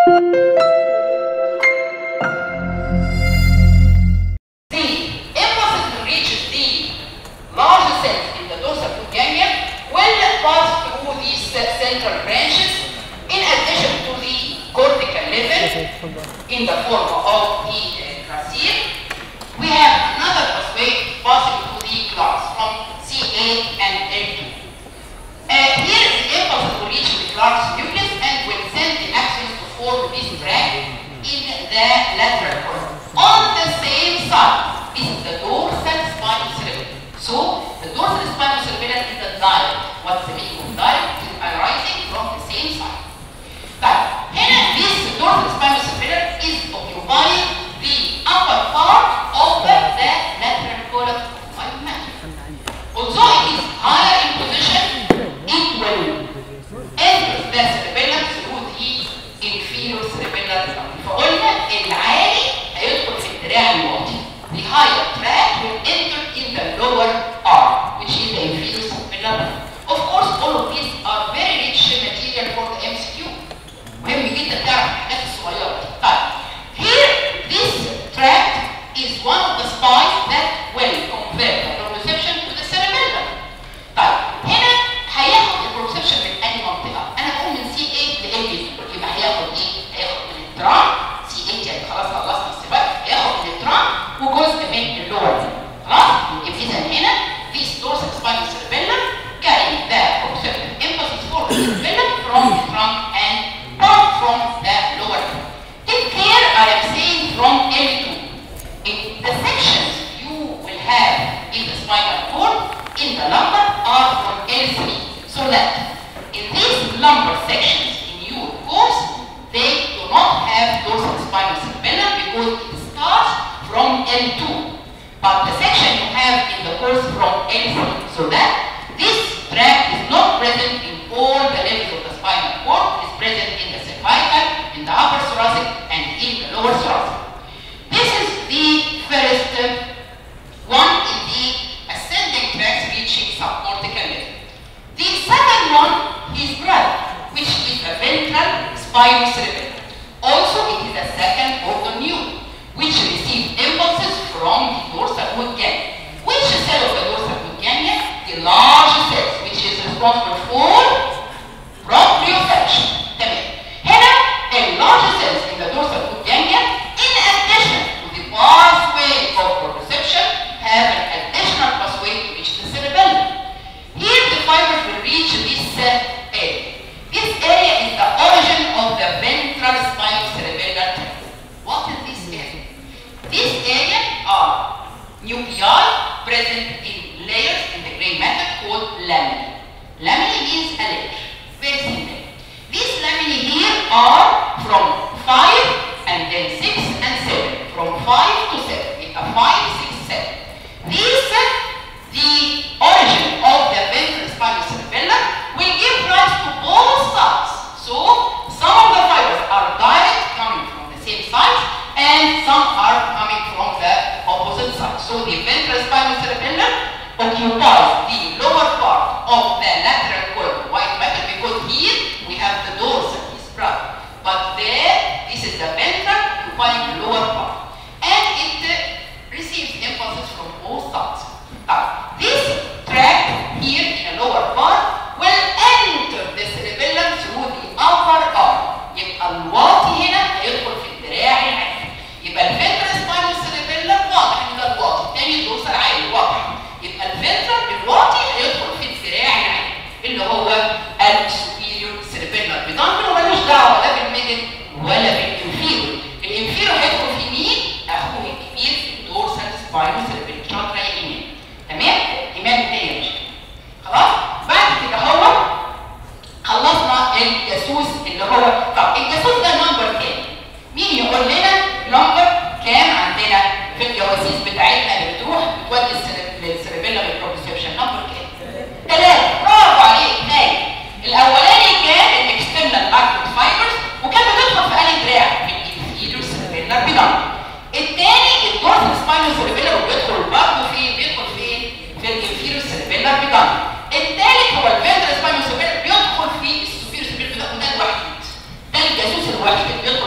The impulses will reach the large cells in the dorsal root ganglion will pass through these central branches in addition to the cortical level in the form of the uh, gracile. We have another pathway passing through the class from CA and L2. Uh, here the impulse will reach the Clark's nucleus and will send the axons to form this track in the lateral column. On the same side is the dorsal spinal cerebellum. So the dorsal spinal cerebellum is the direct. What's the meaning of direct? It is arising from the same side. طيب هنا this dorsal spinal cerebellum is occupying the upper part of the lateral column of my matter. Although it is higher in position, it will enter the cerebellum through the inferior cerebellar bone. فقلنا العالي هيدخل في الدراع الواطي. The higher track will enter in the lower arm, which is the inferior cerebellar bone. Of course, all of these are very rich material for the MCQ. مهم جدا تعرف الحاجات الصغيره دي. طيب here this tract is one of the spines that will convert the proprioception to the cerebellum. طيب هنا هياخد البروسبشن من اي منطقه؟ انا بقول من سي 8 ل 8 يبقى هياخد ايه؟ هياخد من الترام سي 8 يعني خلاص خلصنا السباق هياخد من الترام وجزء من اللور خلاص؟ يبقى اذا هنا this dorsal spinal cerebellum carry the proprioceptive impulses for the cerebellum from the trunk and come from the lower trunk. Take care, I am saying from L2. In the sections you will have in the spinal cord in the lumbar are from L3. So that in these lumbar sections in your course, they do not have dorsal spinal cerebellum because it starts from L2. But the section you have in the course from L3. So that this tract is not present in all the levels of the spinal cord. It is present in the cervical, in the upper thoracic, and in the lower thoracic. This is the first uh, one in the ascending tracts reaching subcortical level. The second one is brother, which is a ventral spinocerebellum. Also, it is a second organ unit, which receives impulses from the dorsal root ganglion. Which cell of the dorsal root ganglion? The large cells, which is responsible for proprioception. تمام. هنا the large cells in the dorsal root ganglion, in addition to the pathway of proprioception, have an additional pathway to reach the cerebellum. Here the fibers will reach this uh, area. This area is the origin of the ventral spinocerebellar tract. What is this area? This area are nuclei present in layers in the gray matter called laminae. Laminae means a layer, very simple. These laminae here are from 5 and then 6 and 7. From 5 to 7. It's a 5, 6, 7. These, uh, the origin of the ventral spinal cerebellum will give rise to both sides. So, some of the fibers are direct coming from the same side and some are coming from the opposite side. So, the ventral spinal cerebellum occupies the lower part of the lateral column white matter because here we have the dorsal, is broad. But there, this is the ventral occupying the lower part. And it uh, receives impulses from both sides. Now, this tract here in the lower part will enter the cerebellum through the upper arm. يبقى الواطي هنا هيدخل في الدراع العالي. يبقى الفنترال سباينال cerebellum واضح ان ده الواطي، الثاني الدورسال عالي واضح. يبقى الفنترال الواطي هيدخل في الدراع العالي اللي هو السوبيريور cerebellar بدمبل ومالوش دعوه لا بالميدل ولا بالانفيريور. الانفيريور هيدخل في مين؟ اخوه الكبير في الدورسال سباينال cerebellum. شاطره يا ايمان. تمام؟ ايمان هي مش خلاص؟ بعد كده هو خلصنا الجاسوس اللي هو طب الجاسوس ده نمبر كام؟ مين يقول لنا نمبر كام عندنا في الجواسيس بتاعتنا اللي بتروح بتودي السيرب- للسيربيلا بالبروبسيبشن نمبر كام؟ ثلاثة برافو عليك هاي الأولاني كان الاكسترنال اكتيف فايبرز وكان بتدخل في أي دراع في الانفيريور سيربيلار بيدان الثاني الدورسال سباينال سيربيلار وبيدخل برضه في بيدخل فين؟ في الانفيريور سيربيلار بيدان الثالث هو الفنترال سباينال سيربيلار بيدخل في السوبيريور سيربيلار بيدان وده الوحيد ده الجاسوس الوحيد اللي بيدخل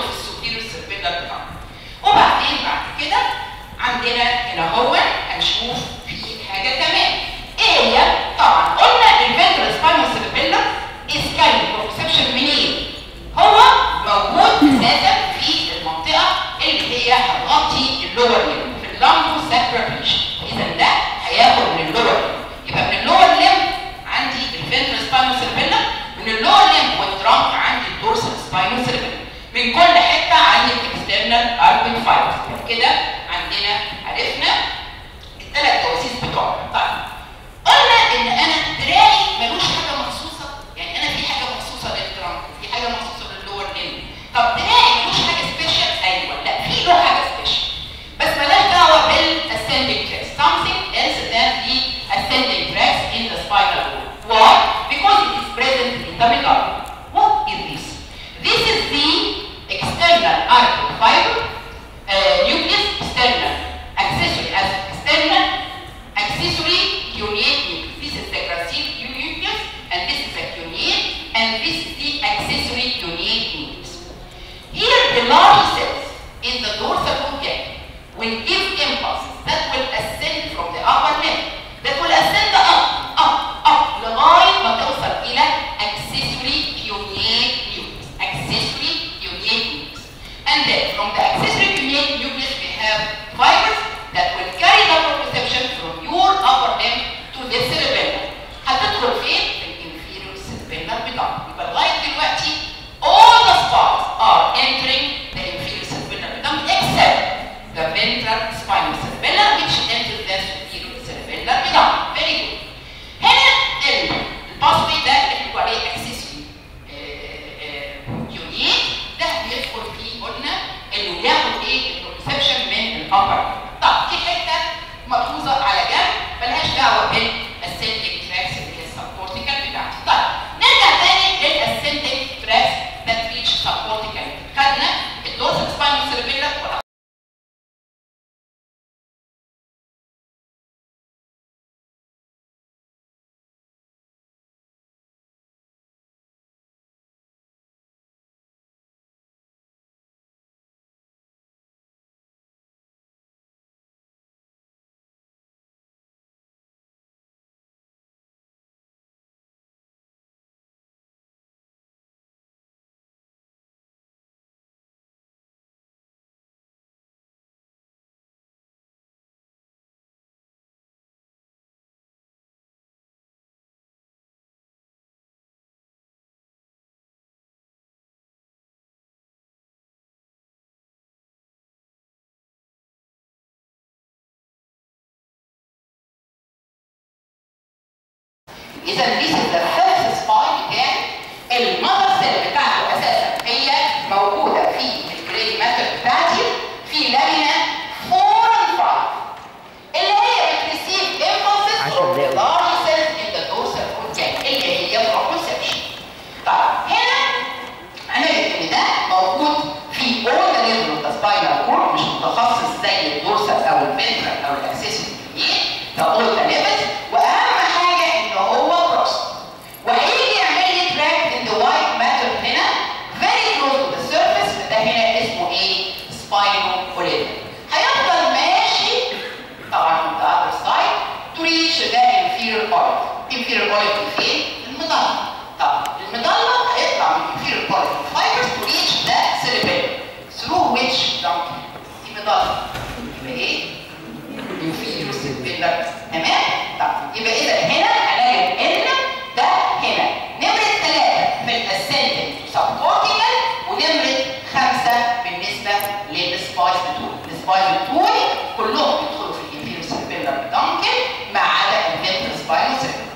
اذا this is the first spine بتاعي المذر سيل بتاعته اساسا هي موجوده في الجري ماتر بتاعتي في لامينا 4 and 5 اللي هي بتريسيف impulses عشر from the دقايق. large cells in the dorsal root ganglia اللي هي proprioception. طيب هنا هنجد ان ده موجود في all the levels of the spinal cord مش متخصص زي الدورسال او الفنترال او الاكسسوري ده all the levels واهم حاجه ان هو بروس وهيجي يعمل لي track in the white matter هنا very close to the surface فده هنا اسمه ايه؟ spinal column هيفضل ماشي طبعا on the other side to reach the inferior orbit inferior orbit فين؟ المظله طب المظله هيطلع من inferior orbit fibers to reach the cerebellum through which donkey دي مظله يبقى ايه؟ inferior cerebellar تمام؟ طب يبقى اذا هنا هنجد ان ده هنا نمرة ثلاثة في الاسcending subcortical ونمرة خمسة بالنسبة للسبايس بتول السبايس بتول كلهم بيدخلوا في الانفيريور سيربيلر دانكل ما عدا الفنترال سباينال سيربيلر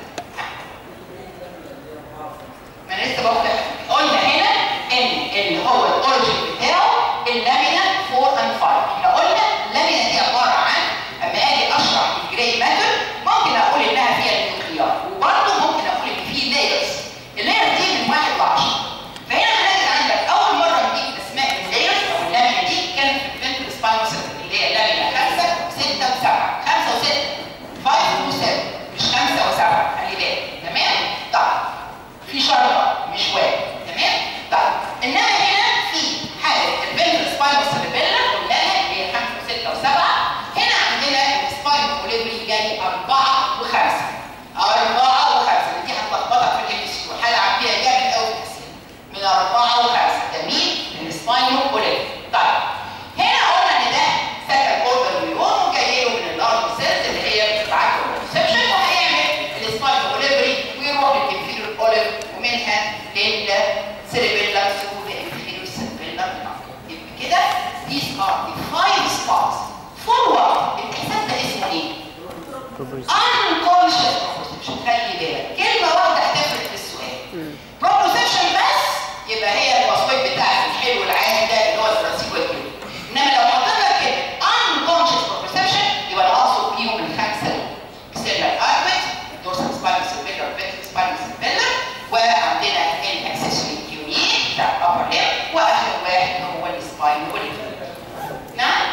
ما انا لسه بقول لك قلنا هنا ان اللي هو الاوريجن بتاعه اللامينا 4 and 5 احنا قلنا اللامينا دي عباره عن اما اجي اشرح الجراي ماتر ممكن اقول انها فيها النيوكليار وبرضه ممكن اقول ان في لايرز اللايرز دي من 1 ل 10 فهنا هنجد عندك اول مره نجيب اسماء اللايرز او اللامينا دي كانت في الفنترال سباينال سيركل اللي هي اللامينا 5 6 و7 5 و6 5 و7 مش 5 و7 خلي بالك تمام؟ طيب في شرطه مش واحد تمام؟ طيب انما هنا في حاله الفنترال سباينال سيربيلا قلناها اللي هي 5 و6 و7 هنا عندنا السباين كوليبري جاي 4 و5 4 و5 دي هتلخبطك في الام سي وهلعب فيها جامد قوي في الاسئله من 4 و5 ده مين؟ السباين كوليبري طيب هنا قلنا ان ده سكند اوردر نيورون وجاي له من اللارج سيلز اللي هي بتبعت له الريسبشن وهيعمل السباين كوليبري ويروح للانفيريور اوليف ومنها للسيربيلر ثرو ذا انفيريور سيربيلر يبقى كده these are the five spots فول وقت الاحساس ده اسمه ايه؟ unconscious proprioception خلي بالك كلمه واحده هتفرق في السؤال proprioception بس يبقى هي التصويت بتاعك الحلو العادي ده اللي هو الثلاثي والكلمه انما لو حطيت لك كلمه unconscious proprioception يبقى انا اقصد بيهم الخمسه دول external orbit dorsal spinal cerebellar ventral spinal cerebellar وعندنا الاكسسوري unit بتاع الابر ليم واخر واحد هو السباين نعم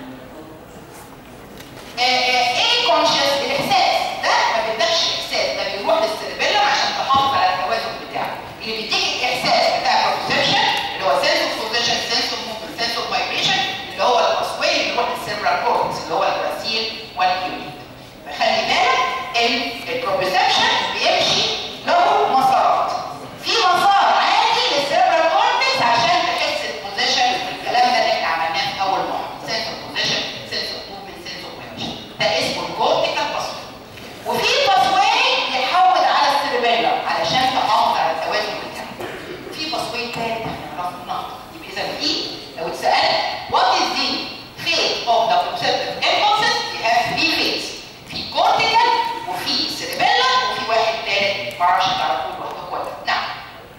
آه، آه، ايه كونشس الاحساس ده ما بيدكش احساس ده بيروح للسيربيلم عشان تحافظ على التوازن بتاعه اللي بيديك الاحساس بتاع البروبوزيشن اللي هو سنس اوف بوزيشن سنس اوف موفمنت سنس اوف فايبريشن اللي هو الباسوي اللي بيروح للسيربرال كورتكس اللي هو الغسيل والكيونيت فخلي بالك ان البروبوزيشن بيمشي له مسارات في مسار عادي للسيربرال كورتكس عشان تحس البوزيشن والكلام ده اللي احنا عملناه في اول محاضره سنس اوف بوزيشن سنس اوف موفمنت سنس اوف فايبريشن ده اسمه الكورتيكال باسوي وفي باسوي يحول على السيربيلم علشان تحافظ على التوازن بتاعه في باسوي تاني احنا نعرفه النهارده يبقى اذا في لو اتسالت what is the fate of the perceptive impulses you have three fates في كورتيكال وفي سيربيلم وفي واحد تالت معرفش تعرفوه لوحدكم ولا لأ. نعم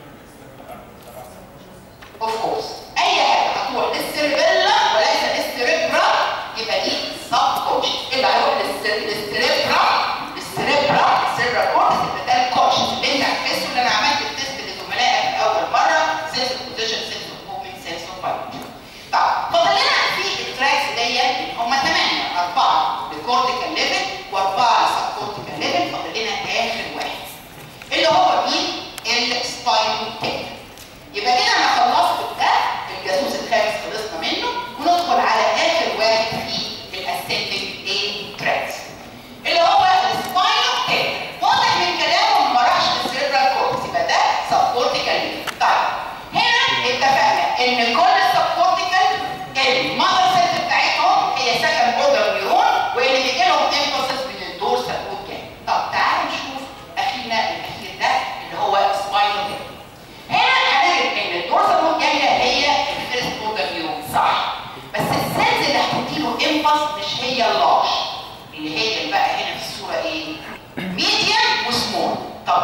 اوف كورس اي حاجه هتروح للسيربيلا وليس للسيربرا يبقى دي سب كونشس اللي هيروح للسير- للسيربرا للسيربرا السيربرا كورتكس يبقى ده الكونشس اللي انت هتحسه اللي انا عملت التست لزملائك في اول مره سنس اوف بوزيشن سنس اوف موفمنت سنس اوف فايبريشن طب فاضل لنا في التراكس ديت هم ثمانيه اربعه للكورتيكال ليفل واربعه للسب كورتيكال ليفل فاضل لنا اخر واحد اللي هو مين؟ السباينال تيب يبقى كده انا خلصت ده الجاسوس الخامس خلصنا منه وندخل على اخر واحد في الاسندنج ايه تراكس اللي هو السباينال تيب واضح من كلامه ما راحش للسيربرال كورتكس يبقى ده سبكورتيكال طيب هنا اتفقنا ان كل السبكورتيكال المذر سيل بتاعتهم هي سكند اوردر نيورون وان بيجي لهم امبلسز من الدورسال روت جانج طب تعالوا نشوف اخينا الاخير ده اللي هو سباينال تيب هنا هنجد ان الدورسال روت جانجليا هي الفيرست اوردر نيورون صح بس السيلز اللي هتديله امبلس مش هي اللارج اللي هي اللي بقى هنا في الصوره ايه؟ ميديوم وسمول طب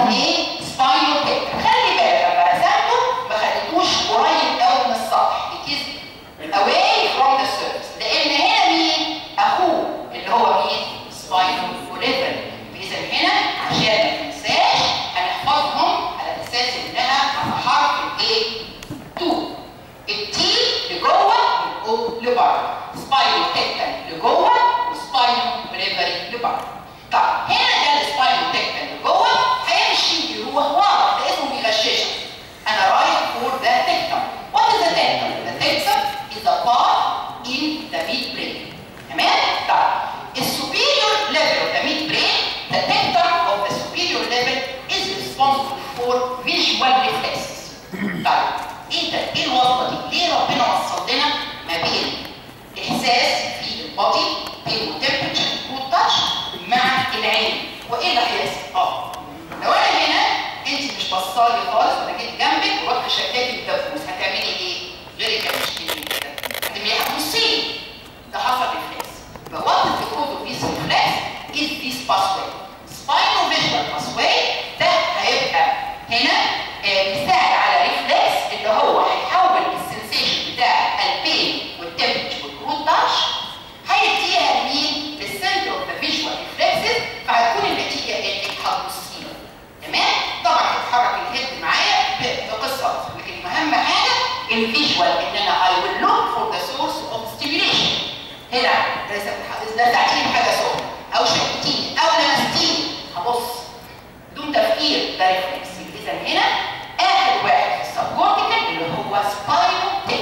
اسمه ايه؟ سباينو تيك خلي بالك لما رسمته ما خليتوش قريب قوي من السطح it is away from the surface لان هنا مين؟ اخوه اللي هو مين؟ سباينو وليفر اذا هنا عشان ما تنساش هنحفظهم على اساس انها على حرف الايه؟ 2 التي لجوه والاو لبره سباينو تكتن لجوه وسباينو بريفري لبره طب هنا ده السباينو تكتن لجوه هيمشي يروح ورا ده اسمه بيغششك انا رايح فور ذا تكتن وات از ذا تكتن؟ ذا تكتن is a part in the midbrain تمام؟ طب السوبيريور level of the midbrain the tectum of the superior level is responsible for visual reflexes طيب ايه ده؟ ايه الوصفه دي؟ ليه ربنا وصل لنا ما بين احساس في البادي بين التمبرتشر والتاتش مع العين وايه اللي هيحصل؟ اه لو انا هنا انت مش بصالي خالص وانا جيت جنبك ورحت شداكي الدبوس هتعملي ايه؟ غيري كده مش كده هتعملي هتبصي ده حصل ريفلكس فوات از ذا كود اوف ذيس ريفلكس از ذيس باثواي سباينو فيجوال باثواي ده هيبقى هنا آه، بيساعد على ريفلكس اللي هو هيحول السنسيشن بتاع البين والتمبرتشر والكروت تاتش هيديها لمين؟ للسنتر اوف ذا فيجوال ريفلكسز فهتكون النتيجه انك هتبصي له تمام؟ طبعا هتتحرك الهيد معايا ب- بقصه لكن اهم حاجه الفيجوال ان انا I will look for the source of stimulation هنا ده تعتيني بحاجه سخنه او شدتيني او لمستيني هبص بدون تفكير ده ريفلكس اذا هنا اخر واحد في السبكورتيكال اللي هو سباينو تيك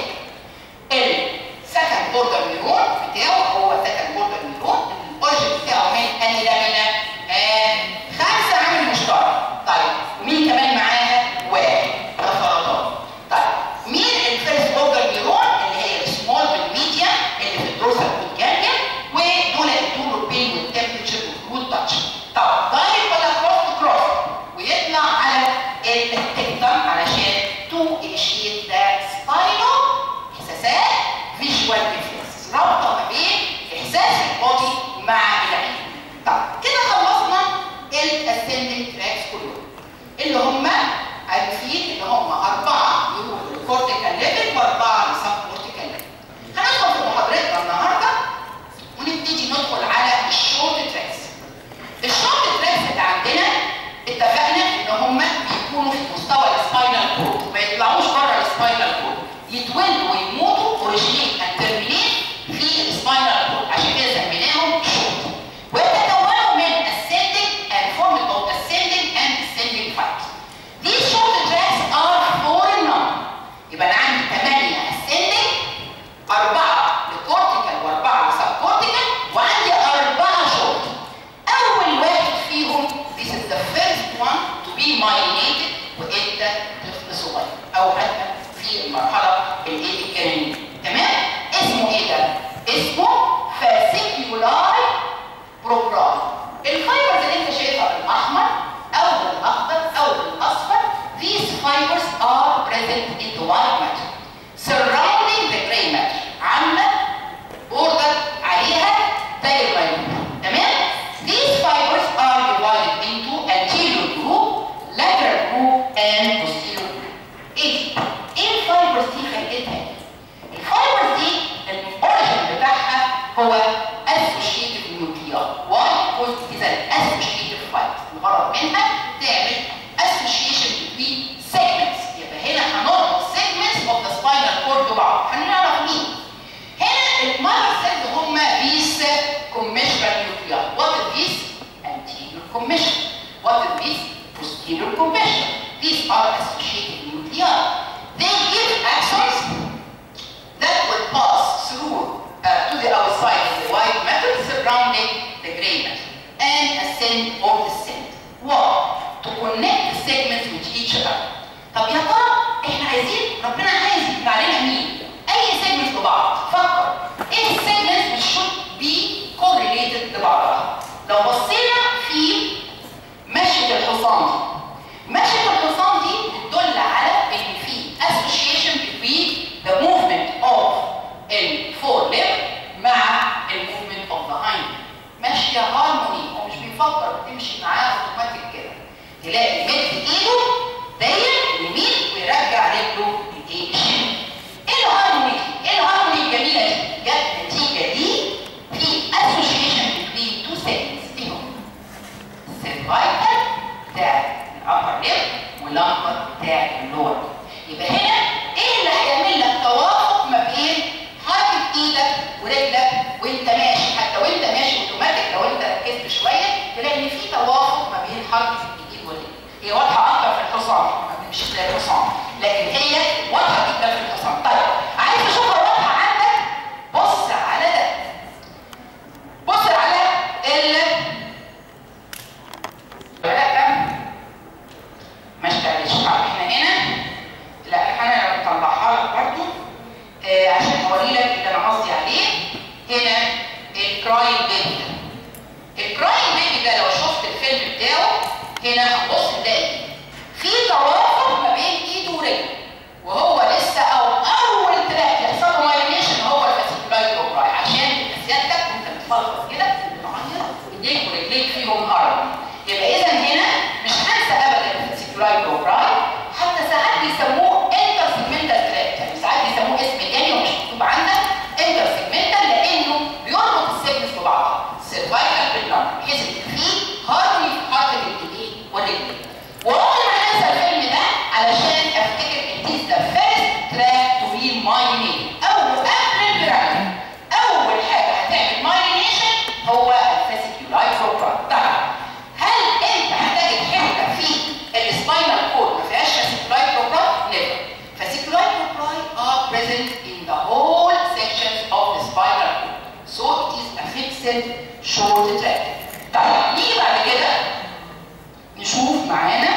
السكند بوردر نيرون بتاعه هو سكند بوردر نيرون الاوريجن بتاعه من اني لامينا آه خمسه عامل مشترك طيب ومين كمان معاها؟ واحد ده سرطان طيب مين الفيرست بوردر نيرون اللي هي السمول والميديا اللي في الدورسال والجانجل ودول الدور البين والتمبرتشر والكروت تاتش طب دايركت ولا كروس كروس ويطلع على التكتم علشان تو انيشيت ذا سباينو احساسات فيجوال ريفلكس رابطه ما بين احساس البودي مع العين طب كده خلصنا الاسندنج تراكس كلهم اللي هم عارفين ان هم اربعه يروحوا للكورتيكال ليفل واربعه للسب كورتيكال ليفل هندخل في محاضرتنا النهارده ونبتدي ندخل على الشورت تراكس الشورت تراكس اللي عندنا اتفقنا ان هم بيكونوا في مستوى السباينال كورد ما يطلعوش بره السباينال كورد يتولدوا ويموتوا اوريجينيت اند ترمينيت في السباينال كورد عشان كده سميناهم شورت ويتكونوا من ascending and formed of ascending and descending fibers. These short tracks are four in number. يبقى انا عندي 8 ascending أربعة لكورتيكال وأربعة لسبكورتيكال وعندي أربعة شورت. أول واحد فيهم this is the first one to be myelinated وأنت طفل صغير أو حتى في المرحلة الإيه الجنينية. تمام؟ اسمه إيه ده؟ اسمه fasciculi بروجرام الفايبرز اللي انت شايفها بالاحمر او بالاخضر او بالاصفر these fibers are present in the white matter surrounding the gray matter عامله بوردر عليها دايره ميلون تمام these fibers are divided into anterior group lateral group and posterior group ايه دي؟ ايه الفايبرز دي خلقتها ايه؟ الفايبرز دي الاوريجن بتاعها هو associated nuclei why because it is an associated fiber الغرض منها تعمل association between segments يبقى هنا هنربط segments of the spinal cord ببعض هنعرف مين هنا الماير سيلز هم these commissural nuclei what is this anterior commission what is this posterior commission these are associated nuclei they give axons that will pass through uh, to the outside of the white matter surrounding the gray matter and ascend or descend. Why? To connect the segments with each other. طب يا ترى احنا عايزين ربنا عايز يطلع لنا مين؟ اي سيجمنت ببعض فكر ايه السيجمنت which should be correlated لبعضها؟ لو بصينا في مشية الحصان دي مشية الحصان دي بتدل على ان في association between the movement of الفور limb مع الموفمنت اوف ذا هايند ماشيه هارموني هو مش بيفكر بتمشي معاه اوتوماتيك كده تلاقي ميد اللور يبقى هنا ايه اللي هيعمل لك توافق ما بين حركه ايدك ورجلك وانت ماشي حتى وانت ماشي اوتوماتيك لو انت ركزت شويه تلاقي ان في توافق ما بين حركه الايد والرجل هي واضحه اكتر في الحصان مش زي الحصان لكن هي واضحه جدا في الحصان طيب عايز تشوفها واضحه عندك بص على ده بص على ال لا ما اشتغلش طب احنا هنا لا انا بطلعها لك برضو آه عشان اوري لك اللي انا قصدي عليه هنا الكرايم بيبي الكرايم بيبي ده لو شفت الفيلم بتاعه هنا هتبص تلاقي في توافق ما بين ايده ورجله وهو لسه او اول تراك يحصل له مايلينيشن هو الفاسيكولاي بروبراي عشان سيادتك وانت بتفلفص كده بتعيط ايديك ورجليك فيهم ارض يبقى اذا هنا مش هنسى ابدا الفاسيكولاي بروبراي حتى ساعات بيسموه انتر سيجمنتال تراك يعني ساعات بيسموه اسم تاني ومش مكتوب عندك انتر سيجمنتال لانه بيربط السيجمنتس ببعضها سيرفايكال باللمبر بحيث ان في هارموني في حركه الايدين والرجلين وعمري ما هنسى الفيلم ده علشان افتكر ان دي ذا فيرست تراك تو بي مايلينيت اول قبل البيراميد اول حاجه هتعمل مايلينيشن هو الفاسيكولاي بروبراي طبعا هل انت هتجد حته في السباينال كورد ما فيهاش فاسيكولاي بروبراي؟ نيفر فاسيكولاي بروبراي are present in the whole sections of the spinal cord so it is a fixed short track طيب نيجي بعد كده نشوف معانا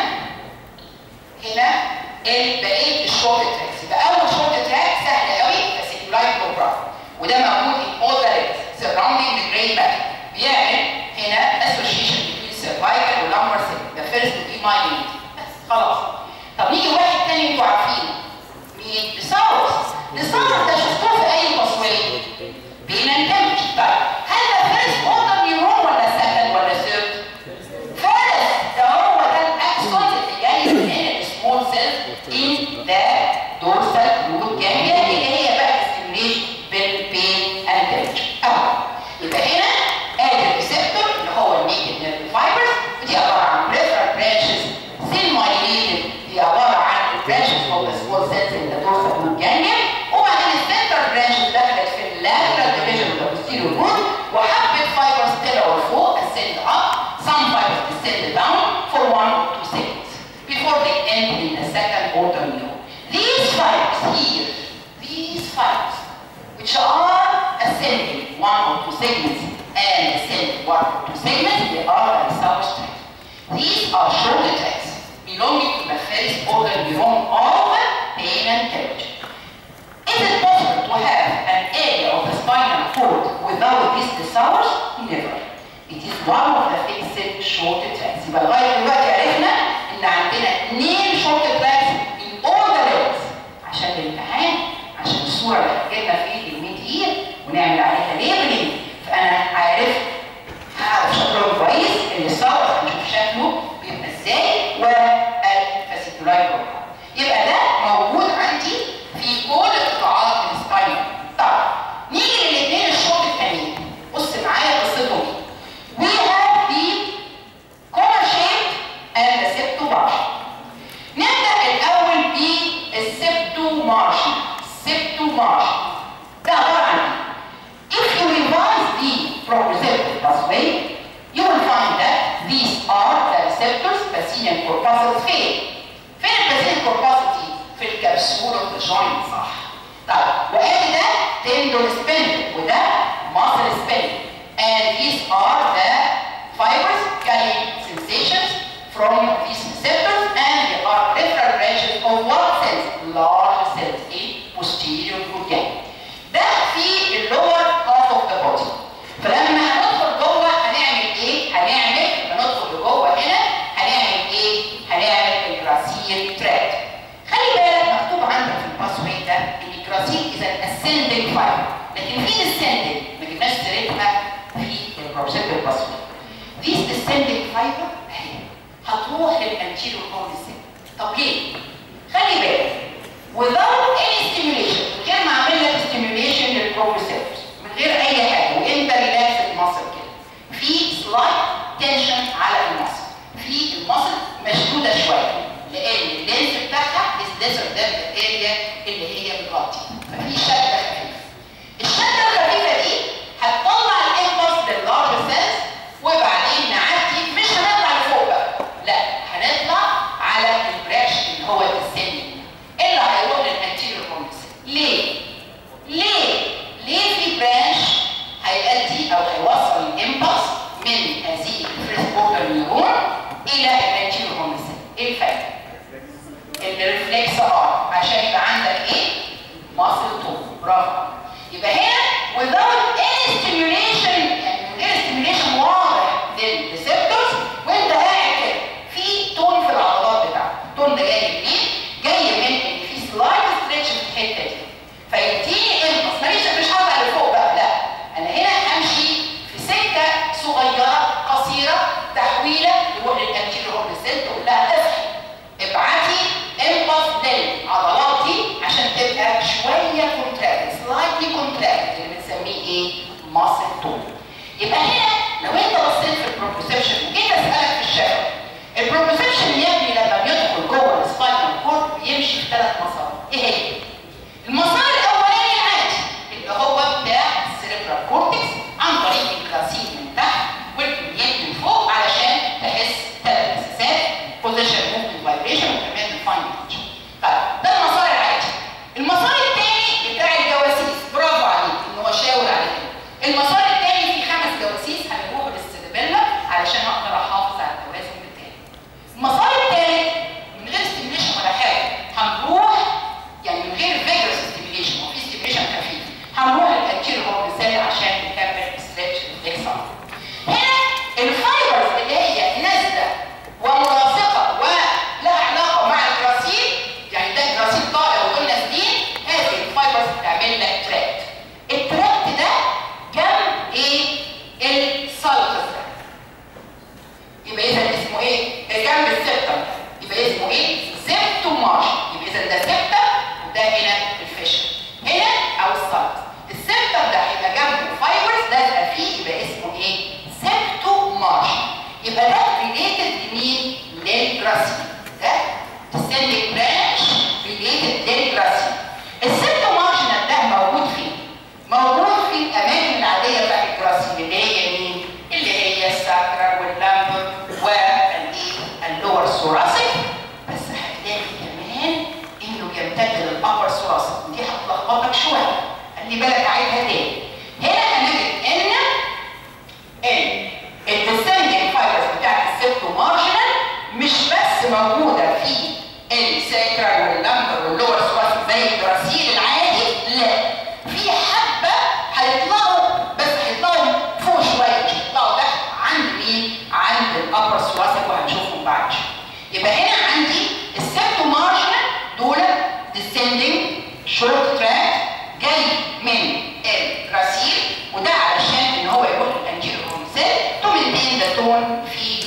هنا بقيه الشورت تراكس يبقى اول شورت تراك سهل قوي فاسيكولاي بروبراي وده موجود in all the legs surrounding the gray matter بيعمل هنا association between cervical واللمبر cell the first to be myelinated بس خلاص طب نيجي واحد تاني انتوا عارفينه مين؟ لساورس لساورس ده شفتوه في اي تصوير بين الكامج طيب هل ده فيرست اوردر نيورون ولا سكند ولا ثيرد؟ فيرست ده هو ده الاكسون اللي جاي من السمول سيلز ان ذا دورسال روت جانجليا اللي هي بقى ستيميليت بالبين اند تمبرتشر اهو يبقى هنا ادي الريسبتور اللي هو النيكد نيرف فايبرز ودي عباره عن بريفرال برانشز سيل مايليتد دي عباره عن البرانشز اوف ذا سمول سيلز ان ذا دورسال روت جانجليا وبعدين السنتر برانشز دخلت في اللاترال ديفيجن اوف ذا posterior root وحبه فايبرز طلعوا لفوق ascend up some fibers descend down for one or two seconds before they end in a second order neuron. These fibers here, these fibers, which are ascending one or two segments and ascend one or two segments, they are the substrate. These are short tracks belonging to the first order neuron of pain and temperature. Is it possible to have an area of the spinal cord without these desires? Never. It is one of the fixed short tracks. يبقى لغايه دلوقتي عرفنا ان عندنا اثنين شورت تراكس in all the legs عشان الامتحان عشان الصوره اللي هتجيلنا في الميد اير ونعمل عليها ليبلنج فانا عارف هعرف شكلهم كويس الصور هنشوف شكله بيبقى ازاي والفاسيكولاي بروجرام يبقى ده موجود عندي في كل قطاعات السباين طب نيجي للاثنين الشوط الثانيين بص معايا قصتهم We have the corner shape and the septobartial. نبدأ الأول بالسبتومارشال سبتومارشال ده عبارة عن إيه؟ If you revise the proprioceptive pathway, you will find that these are the receptors basilian corpuscles فين؟ فين الباسيليان corpuscle في الكبسول اوف ذا جوينت صح؟ طيب وادي ده tendon spindle وده muscle spindle and these are the fibers carrying sensations from these receptors and they are peripheral branches of what cells? Large cells in posterior root ده في اللور half of the body فلما هندخل جوه هنعمل ايه؟ هنعمل لما ندخل لجوه هنا هنعمل ايه؟ هنعمل الجراسيل تراك خلي بالك مكتوب عندك في الباسوي ده ان الجراسيل از ان ascending fiber لكن في descending ما جبناش سيرتها في البروسيبل باسوي This descending fiber اهي هتروح للانتيريور هورن طب ليه؟ خلي بالك without any stimulation غير ما اعمل لك stimulation للبروسيبتورز من غير اي حاجه وانت ريلاكس المصل كده في سلايت تنشن على المصل في المصل مشدوده شويه لان اللينس بتاعها is الريفلكس ار عشان يبقى عندك ايه؟ ماسل تون برافو يبقى هنا without any stimulation يعني من غير stimulation واضح للريسبتورز وانت قاعد كده في تون في العضلات بتاعتك التون ده جاي منين؟ جاي من ان في سلايد ستريتش في الحته دي فيديني امبلس ماليش مش هطلع لفوق بقى لا انا هنا همشي في سكه صغيره قصيره تحويله لروح للانتيريور اوربت سيل تقول لها اصحي ابعتي امبلس للعضلات دي عشان تبقى شويه كونتراكت سلايتلي كونتراكت اللي بنسميه ايه؟ ماسل تون يبقى هنا لو انت بصيت في البروبوسيشن وجيت اسالك في الشفوي البروبوسيشن يا ابني لما بيدخل جوه السباينال كورد بيمشي في ثلاث مسارات ايه هي؟ المسار الاولاني العادي اللي هو بتاع السيريبرال كورتكس عن طريق الكلاسين من تحت والكليات من فوق علشان تحس ثلاث اساسات بوزيشن موفمنت فايبريشن وكمان الفاين فانكشن طيب ده المسار العادي المسار الثاني بتاع الجواسيس برافو عليك ان هو شاور عليك المسار الثاني فيه خمس جواسيس هنروح للسيربيلا علشان اقدر احافظ على التوازن بتاعي المسار الثالث من غير ستيميليشن ولا حاجه هنروح يعني من غير فيجرس ستيميليشن وفي ستيميليشن خفيف هنروح للانتيريور هورمزال عشان نكمل ستريتش ريفلكس هنا الفايبرز اللي هي نازله وملاصقه ولها علاقه مع الجراسيل يعني ده الجراسيل طالع ودول نازلين هذه الفايبرز بتعمل لك تراكت التراكت ده جنب ايه؟ السالكس ده يبقى اذا اسمه ايه؟ جنب السبتم يبقى اسمه ايه؟ سبتو مارش يبقى اذا ده سبتم وده هنا الفيشن هنا او السالكس السبتم ده هيبقى جنبه فايبرز لازقه فيه يبقى اسمه ايه؟ سبتو مارش يبقى ده ريليتد لمين؟ للجراسيل ده descending branch related للجراسيل السبتو مارشنال ده موجود فين؟ موجود في الاماكن العاديه بتاعت الجراسيل اللي هي مين؟ اللي هي الساكرا واللامبر والايه؟ اللور ثوراسيك بس هتلاقي كمان انه يمتد للابر ثوراسيك ودي هتلخبطك شويه خلي بالك عايزها تاني هنا هنجد ان ان الديسندنج فايبرز بتاعت السبتو مارجنال مش بس موجوده في الساكرا واللامبر واللور ثوراسيك زي الجراسيل العادي لا في حبه هيطلعوا بس هيطلعوا فوق شويه مش هيطلعوا تحت عند مين؟ عند الابر ثوراسيك وهنشوفهم بعد شويه يبقى هنا عندي السبتو مارجنال دول descending short track جاي من الغسيل وده علشان ان هو يروح للانجيرو هومسيل تو مينتين ذا تون في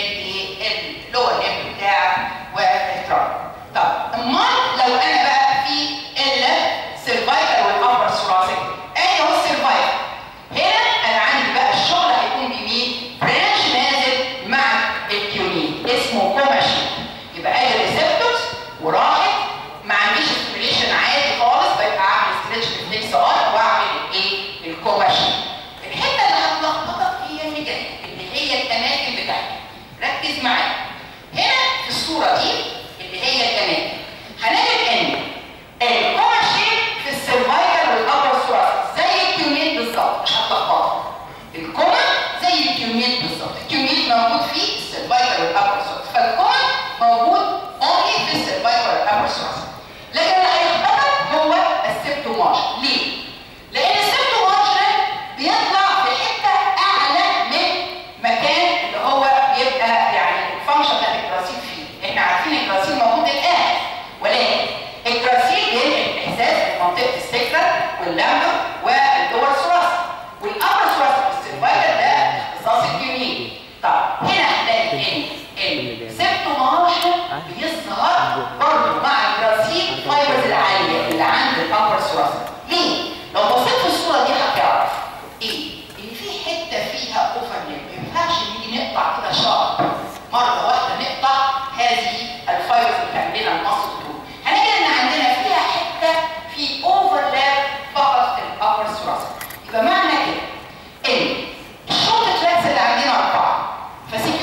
اللور ليمب بتاعك والتراب طب امال لو انا بقى في السيرفايكال والابر ثوراسيك ادي اهو السيرفايكال هنا انا عندي بقى الشغل هيكون بمين؟ برانش نازل مع التيونين اسمه كوماشي يبقى ادي الريسبتورز وراحت ما عنديش ستيميليشن عادي خالص ببقى اعمل ستريتش ريفلكس ار واعمل الايه؟ الكوماشي الحته اللي هتلخبطك هي اللي جايه اللي هي الاماكن بتاعتي ركز معايا هنا في الصوره دي اللي هي الاماكن هنجد ان الكوماشي في السيرفايكال والابر ثوراسيك زي التيونيت بالظبط مش هتلخبطك الكوما زي التيونيت بالظبط التيونيت موجود في السيرفايكال والابر ثوراسيك فالكوما موجود اونلي في السيرفايكال والابر ثوراسيك لكن اللي هيخبطك هو السبتوماش ليه؟ لان السبتوماش بيطلع في حته اعلى من مكان اللي هو بيبقى يعني الفانكشن بتاعت الجراسيل فيه احنا عارفين الجراسيل موجود الان ولكن الجراسيل بينقل احساس من منطقه السكرة واللامبر والدور ثوراسي والابر ثوراسي والسيرفايكال ده اختصاص الجنين طب هنا هنلاقي ان السبتوماش بيظهر برضه مع الجراسيل فايبرز العاليه اللي عند الابر ثوراسي ليه؟ لو بصيت في الصوره دي هتعرف ايه؟ ان في حته فيها اوفرلاب ما ينفعش نيجي نقطع كده شعر مره واحده نقطع هذه الفايبرز اللي بتعمل لنا المصل دول هنجد ان عندنا فيها حته في اوفرلاب فقط في الابر ثوراسيك يبقى معنى كده ان الشورت تراكس اللي عندنا اربعه فسيب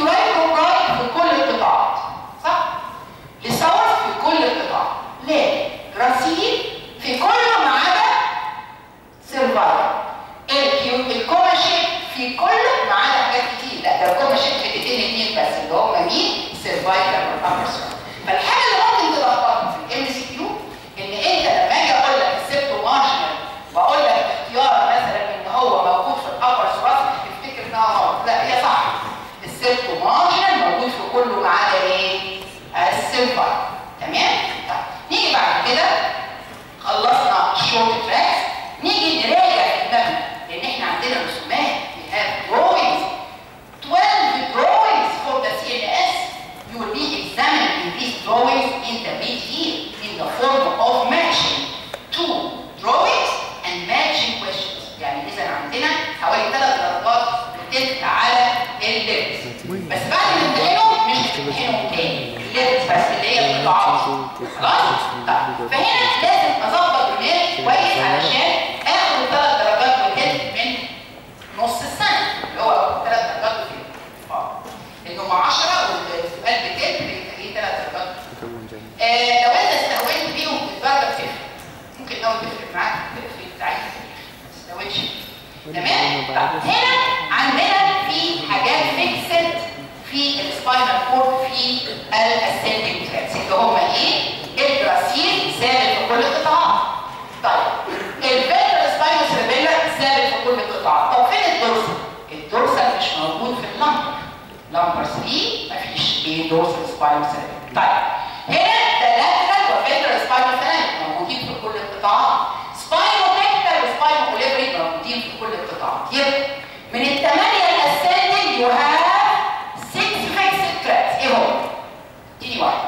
بس اللي هي القطاعات خلاص طيب فهنا لازم اظبط دماغي كويس علشان اخد ثلاث درجات وتلت من نص السنه اللي هو ثلاث درجات وتلت اه لانه مع 10 والسؤال بتلت بيبقى ايه ثلاث درجات آه لو انت استهونت بيهم الدرجه بتفرق ممكن اول تفرق معاك في التعيين ما تستهونش تمام طب هنا عندنا في حاجات فيكسد في السباينال كورد في الاسندنج تراكس اللي هم ايه الجراسيل ثابت في كل القطاعات طيب الفيترال سباينال سيربيلا ثابت في كل القطاعات طب فين الدورسال الدورسال مش موجود في اللمبر لمبر 3 مفيش ايه دورسال سباينال سيربيلا طيب هنا ده لاترال وفيترال سباينال سيربيلا موجودين في كل القطاعات سباينو تكتر وسباينو اوليفري موجودين في كل القطاعات يبقى من الثمانيه الاسندنج يو هاف 6 فيكسد تراكس ايه هم؟ اديني واحد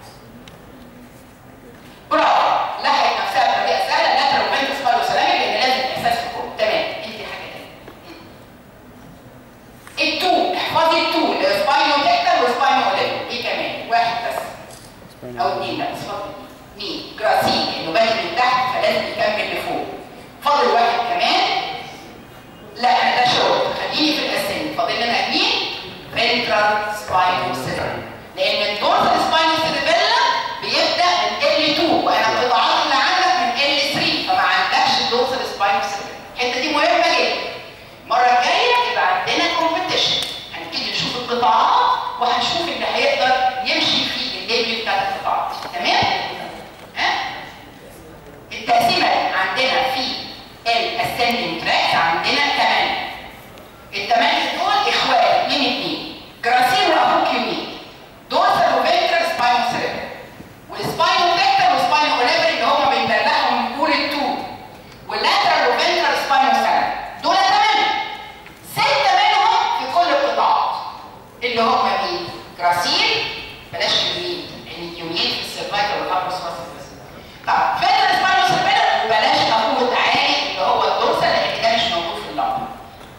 برافو لحقت نفسها بطريقه سهله لاترال وفيترال سباينو سيربيلا لان لازم احساس في الكون تمام انت حاجه ثانيه التو احفظي التو اللي هو سباينو تكتر وسباينو اوليفري ايه كمان؟ واحد بس او اثنين لا بس فاضل مين؟ جراسين لانه بادئ من تحت فلازم يكمل لفوق. فاضل واحد كمان لا انا ده شغل خليني في الاسن فاضل لنا مين؟ فنترال سباينو سيربيلا لان الدورسال سباينو سيربيلا بيبدا من L2 وانا القطاعات اللي عندك من L3 فما عندكش الدورسال سباينو سيربيلا الحته دي مهمه جدا. المره الجايه يبقى عندنا كومبيتيشن هنبتدي نشوف القطاعات وهنشوف اللي هيقدر يمشي في الليبل بتاعت القطاعات تمام؟ ها؟ التقسيمه عندنا في الاسندنج تراكس عندنا ثمانيه الثمانيه دول اخوات اثنين اثنين جراسين واخوك يمين دورسال وفنترال سباينو سيربرال والسباينو فيكتر وسباينو اوليفري اللي هم بندلعهم من بول التو واللاترال وفنترال سباينو سيربرال دول ثمانيه سته منهم في كل القطاعات اللي هم مين؟ جراسين بلاش يمين لان اليمين في السيرفايكال والابرس بس طب فنترال سباينو سيربرال بلاش اخوه تعالي اللي هو الدورسال لان ده مش موجود في اللمبر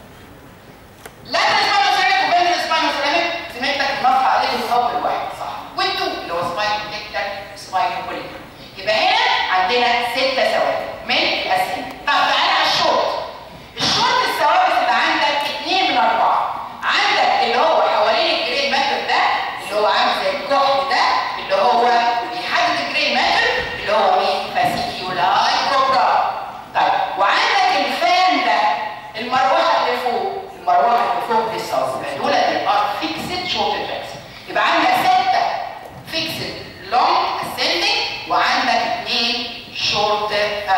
لاترال سباينو سيربرال وفنترال سباينو سيربرال سمعتك النص عليهم اول واحد صح والتو اللي هو سباينو تكتر سباينو بوليتر يبقى هنا عندنا ستة ثوابت من الاسهم طب تعالى على الشورت الشورت الثوابت اللي عندك اثنين من اربعة عندك اللي هو حوالين الجري ماتر ده اللي هو عامل زي الكحل ده اللي هو بيحدد الجري ماتر اللي هو مين؟ فاسيكيولاي بروجرام طيب وعندك الفان ده المروحه اللي فوق المروحه اللي فوق دي الصوص يبقى دول الار فيكسد شورت تراكس يبقى عندك سته فيكسد لونج اسندنج وعندك اثنين شورت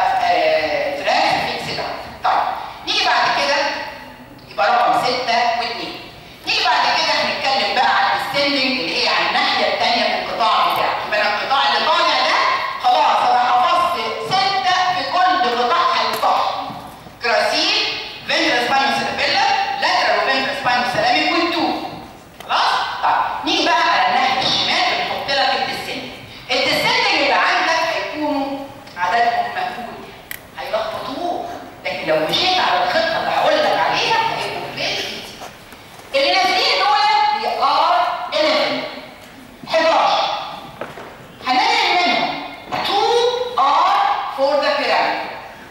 تراكس فيكسد طيب نيجي بعد كده يبقى رقم ستة واثنين نيجي بعد كده هنتكلم بقى عن السندنج اللي هي على الناحية الثانية من القطاع بتاعك يبقى أنا القطاع اللي طالع ده خلاص أنا حفظت ستة في كل قطاع هيفتح جراسيل فينترال سباينو سيربيلا لاترال وفينترال سباينو سيراميك والتو خلاص؟ طيب نيجي بقى على الناحية الشمال بنحط لك الديسندنج الديسندنج اللي عندك هيكونوا عددهم مهول هيلخبطوك لكن لو مشيت على الخطة اللي هقول لك عليها هيبقوا فيري اللي نازلين دول هي ار 11 11 هننقل منهم 2 ار فور ذا بيراميد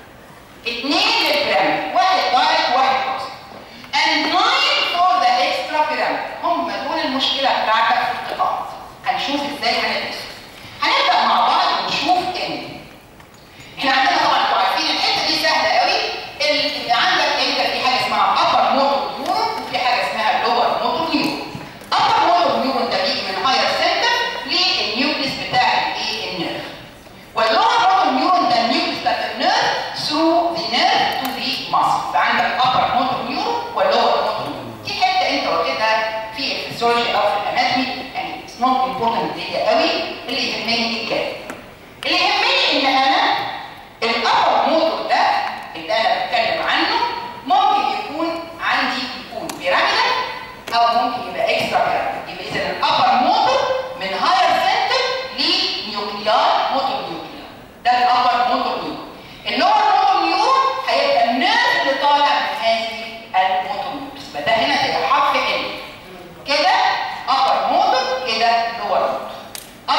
اثنين للبيراميد واحد دايركت وواحد كروس and 9 فور ذا اكسترا بيراميد هم دول المشكله بتاعتك في القطاعات هنشوف ازاي هندرس هنبدا مع بعض ونشوف ان احنا عندنا طبعا انتوا عارفين الحته دي سهله قوي اللي عندك انت في حاجه اسمها upper motor neuron وفي حاجه اسمها lower motor neuron upper motor neuron ده بيجي من higher center للنيوكليس بتاع الايه النيرف والlower motor neuron ده النيوكليس بتاع النيرف through the nerve to the muscle فعندك upper motor neuron والlower motor neuron دي حته انت واخدها في الفسيولوجي او في الاناتومي يعني it's not important دي قوي اللي يهمني الكلام اللي يهمني ان انا الابر موتور ده اللي انا بتكلم عنه ممكن يكون عندي يكون بيراميدال او ممكن يبقى اكسترا بيراميدال يبقى اذا الابر موتور من هاير سنتر لنيوكليار موتور نيوكليار ده الابر موتور نيورون اللور موتور نيورون هيبقى النيرف اللي طالع من هذه الموتور نيورون يبقى ده هنا هيبقى حرف ال كده ابر موتور كده لور موتور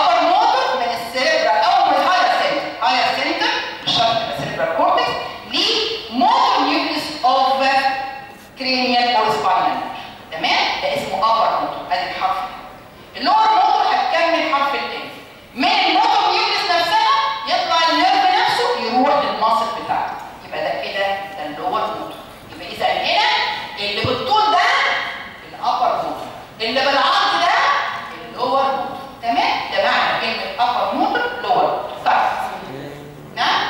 اللي بالعرض ده اللور موتور تمام ده معنى كلمه ابر موتور لور طيب نعم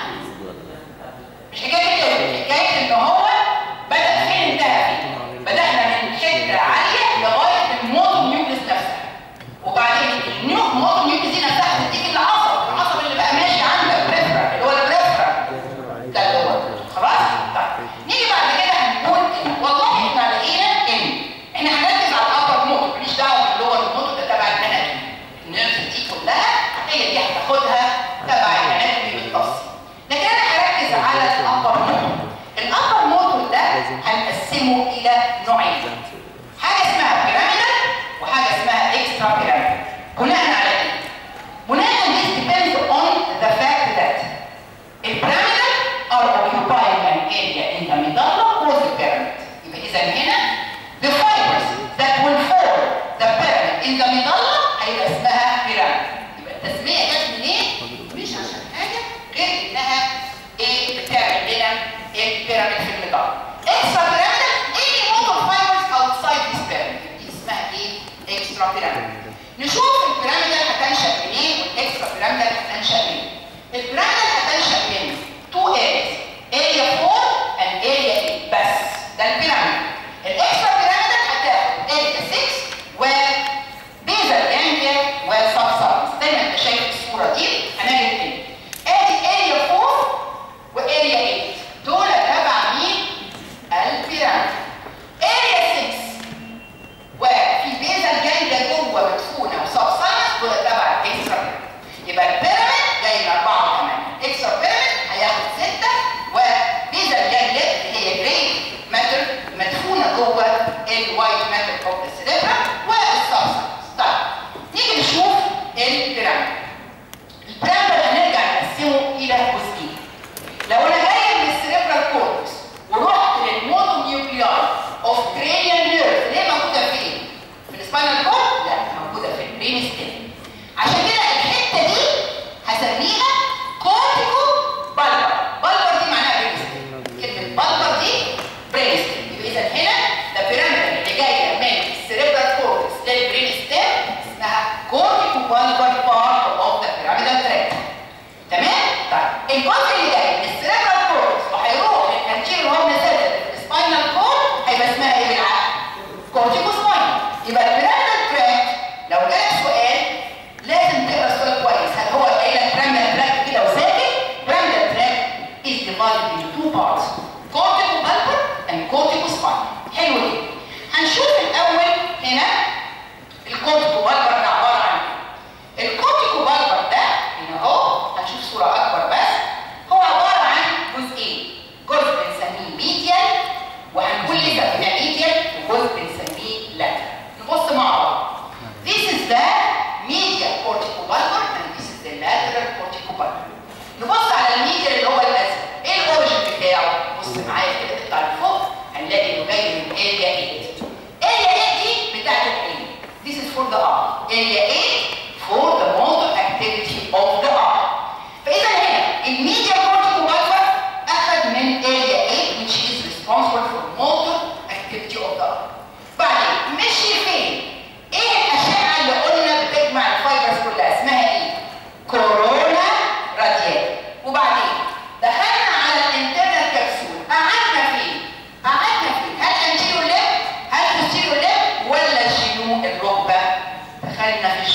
مش حكايه كده حكايه ان هو بدا فين انتهى فين بدانا من حته عاليه لغايه الموتور نيوكليس نفسها وبعدين النيو موتور نيوكليس دي نفسها بتديك العصب العصب اللي بقى ماشي عندك بريفرال اللي هو البريفرال ده اللي هو خلاص طيب نيجي بعد كده هنقول ان والله احنا لقينا ان احنا هنركز على الابر موتور ماليش دعوه باللور موتور ده تبع الاناتومي النيرفز دي كلها هي دي هتاخدها تبع الاناتومي بالتفصيل لكن انا هركز على الابر موتور الابر موتور ده هنقسمه الى نوعين حاجه اسمها بيراميدال وحاجه اسمها اكسترا بيراميدال بناء على ايه؟ بناء this depends on the fact that البيراميدال are occupying an area in the medulla or the pyramid يبقى اذا هنا the fibers that will form the pyramid in the medulla هيبقى اسمها بيراميد يبقى التسميه جت منين؟ مش عشان حاجه غير انها ايه بتعمل لنا البيراميد في الميدالا اكسترا بيراميدال any motor fibers outside this pyramid دي اسمها ايه؟ اكسترا بيراميدال نشوف البيراميدال هتنشا منين والاكسترا بيراميدال هتنشا منين البيراميدال هتنشا من تو areas area 4 and area 8 بس ده البيراميد الاكسترا بيراميدال هتاخد area 6 و بيزل جانجليا وسبسابس زي ما انت شايف الصوره دي هنجد ايه ادي area 4 واريا 8 دول تبع مين البيراميد اريا 6 وفي بيزل جانجليا جوه مدفونه وسبسابس دول تبع الاكسترا يبقى البيراميد جاي من 4 كمان اكسترا بيراميد هياخد 6 وبيزل جانجليا اللي هي جري ماتر مدفونه جوه الوايت ماتر اوف ذا سيريبرا والسبسابس طيب نيجي نشوف البيراميد البيراميد هنرجع نقسمه الى جزئين لو انا جاي من السيريبرال كورتكس ورحت للمونو نيوكليار اوف كرينيال نيرف اللي هي موجوده فين؟ في السباينال كورد؟ لا موجوده في البرين ستيم عشان كده الحته دي هسميها كورتيكو بالبر بالبر دي معناها برين ستيم كلمه بالبر دي برين ستيم يبقى اذا هنا ده بيراميد اللي جايه من السيريبرال كورتكس للبرين ستيم اسمها كورتيكو بالبر بارت اوف ذا بيراميدال تراك تمام؟ طيب الجزء اللي جاي من السيريبرال كورتكس وهيروح للانتيريور هوم سيل السباينال كورد هيبقى اسمها ايه بالعقل؟ كورتيكو سباين يبقى البيراميدال تراك لو جالك سؤال لازم تقرا السؤال كويس هل هو قايل لك بيراميدال تراك كده وساكت؟ بيراميدال تراك is divided into two parts cortico bulbar and cortico spine حلو جدا هنشوف الاول هنا الكورتيكو بالبر ده عباره عن ايه؟ الكورتيكو بالبر ده هنا اهو هنشوف صوره اكبر بس هو عباره عن جزئين جزء بنسميه ميديال وهنقول لسه هنا ميديال وجزء بنسميه لاترال نبص مع بعض This is the medial corticobulbar and this is the lateral corticobulbar نبص على الميديال اللي هو الازرق ايه الاوريجن بتاعه بص معايا كده اطلع لفوق هنلاقي انه جاي من اريا 8 اريا 8 دي بتاعت العين This is for the eye اريا 8 for the motor activity of the eye فاذا هنا الميديا corticobulbar اخذ من اريا 8 which is responsible for motor activity of the eye بعدين مشي فين ايه الاشعه اللي قلنا بتجمع الفايبرز كلها اسمها ايه كورونا راديال وبعدين دخلنا على الانترنال كبسول قعدنا فين قعدنا فين هل انتيريو ليب هل بوستيريو ليب ولا شنو الركبه دخلنا في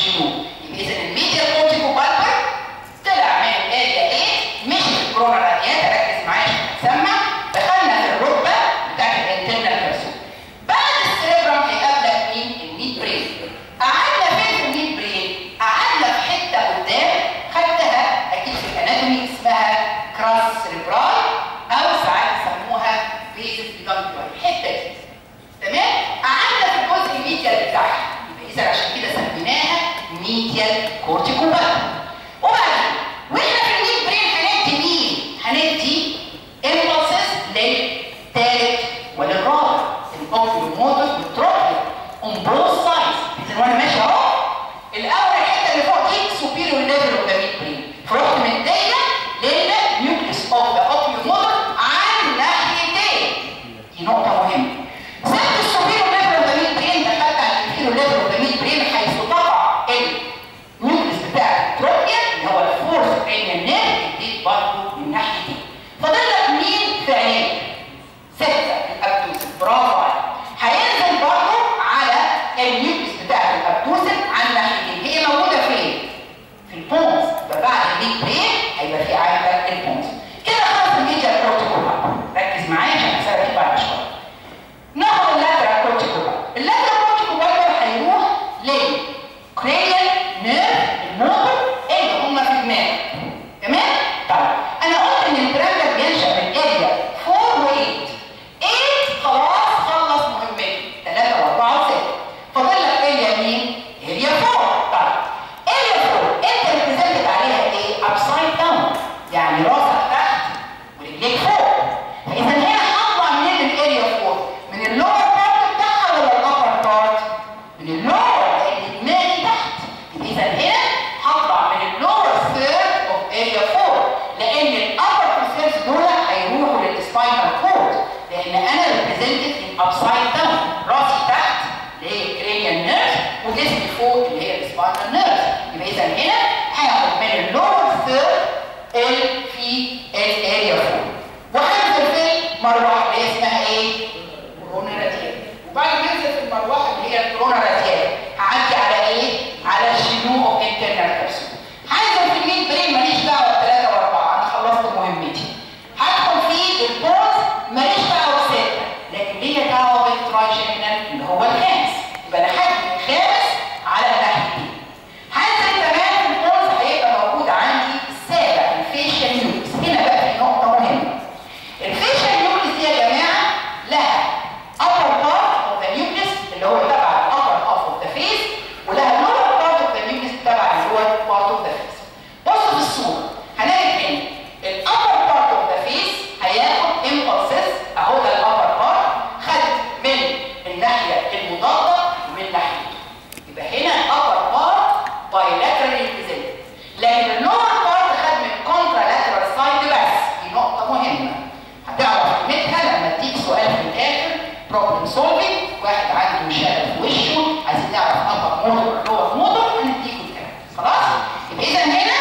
ال في الاريا 4 وهنزل في المروحه اللي هي اسمها ايه؟ كورونا راديال وبعد ما انزل في المروحه اللي هي الكورونا راديال هعدي على ايه؟ على الشنو اوف انترنال كابسول هنزل في الميد برين ماليش دعوه بثلاثه واربعه انا خلصت مهمتي هدخل في البوز ماليش دعوه بسته لكن ليا دعوه بالترايجيمينال اللي هو الخامس يبقى انا هدي الخامس على الناحيتين هنزل كمان في البوز هيبقى موجود عندي السابع الفيشال نيوكس هنا بقى في نقطه مهمه الفيشال نيوكليس دي يا جماعه لها upper part of the nucleus اللي هو تبع ال upper half of the face ولها lower part of the nucleus تبع ال lower part of the face. بصوا في الصوره هنلاقي ان ال upper part of the face هياخد impulses اهو ده ال upper part خد من الناحيه المضاده ومن ناحيته. يبقى هنا upper part bilaterally present. لكن ال lower part خد من contralateral side بس دي نقطه مهمه. هتعرف قيمتها لما تديك سؤال في الاخر بروبلم سولفنج واحد عنده شلل في وشه عايزين نعرف ابر موتور ولا لور موتور هنديكوا الكلام خلاص يبقى اذا هنا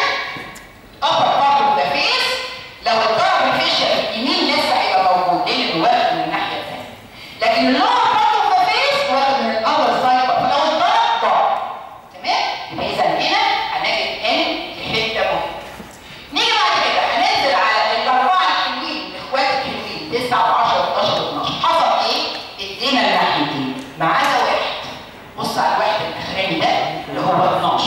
ابر بارت اوف ذا فيس لو الضرب الفيشل اليمين لسه هيبقى موجود ليه اللي واخد من الناحيه الثانيه لكن اللور بارت اوف ذا فيس واخد من الاذر سايد فلو الضرب ضرب تمام يبقى اذا هنا هنجد ان دي حته مهمه نيجي بعد كده هننزل على الاربعه الحلوين الاخوات الحلوين 9 و10 و11 و12 حصل ايه؟ ادينا الناحيتين ما عدا واحد بص على الواحد الاخراني ده اللي هو 12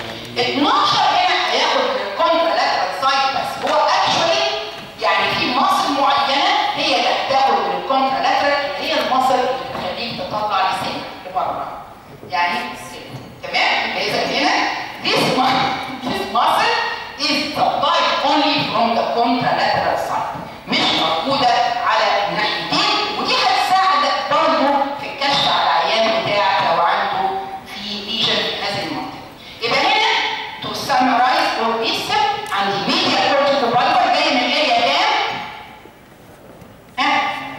12 هنا هياخد الكونترالاترال سايد بس هو اكشولي يعني في مصل معينه هي اللي هتاخد من الكونترالاترال اللي هي المصل اللي بتخليك تطلع لسانك لبره يعني السن تمام يبقى اذا هنا this muscle this muscle is supplied only from the contralateral side مش موجوده على الناحيتين ودي هتساعدك برضه في الكشف على العيان بتاعك لو عنده في ليجن في هذه المنطقه يبقى هنا to summarize or recap عندي medial cortical bulbar جاي من الاريا كام؟ ها؟